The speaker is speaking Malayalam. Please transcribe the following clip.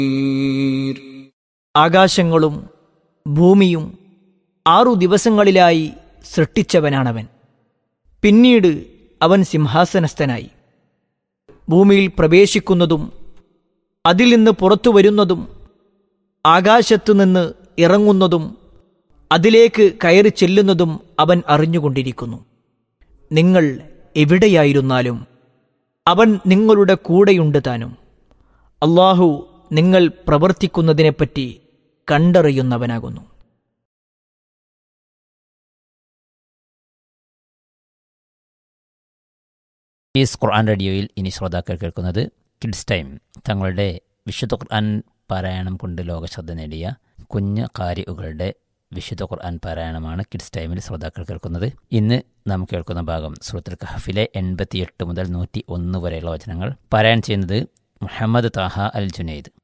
ആകാശങ്ങളും ഭൂമിയും ആറു ദിവസങ്ങളിലായി സൃഷ്ടിച്ചവനാണവൻ പിന്നീട് അവൻ സിംഹാസനസ്ഥനായി ഭൂമിയിൽ പ്രവേശിക്കുന്നതും അതിൽ നിന്ന് പുറത്തു വരുന്നതും ആകാശത്തു നിന്ന് ഇറങ്ങുന്നതും അതിലേക്ക് കയറി ചെല്ലുന്നതും അവൻ അറിഞ്ഞുകൊണ്ടിരിക്കുന്നു നിങ്ങൾ എവിടെയായിരുന്നാലും അവൻ നിങ്ങളുടെ കൂടെയുണ്ട് താനും അള്ളാഹു നിങ്ങൾ പ്രവർത്തിക്കുന്നതിനെപ്പറ്റി കണ്ടറിയുന്നവനാകുന്നു ഈസ് ഖുർആൻ റേഡിയോയിൽ ഇനി ശ്രോതാക്കൾ കേൾക്കുന്നത് കിഡ്സ് ടൈം തങ്ങളുടെ വിശുദ്ധ ഖുർആൻ പാരായണം കൊണ്ട് ലോകശ്രദ്ധ നേടിയ കുഞ്ഞ് കാരികളുടെ വിശുദ്ധ ഖുർആൻ പാരായണമാണ് കിഡ്സ് ടൈമിൽ ശ്രോതാക്കൾ കേൾക്കുന്നത് ഇന്ന് നാം കേൾക്കുന്ന ഭാഗം സൂറത്തുൽ കഹഫിലെ എൺപത്തിയെട്ട് മുതൽ നൂറ്റി ഒന്ന് വരെയുള്ള വചനങ്ങൾ പാരായണം ചെയ്യുന്നത് മുഹമ്മദ് താഹ അൽ ജുനൈദ്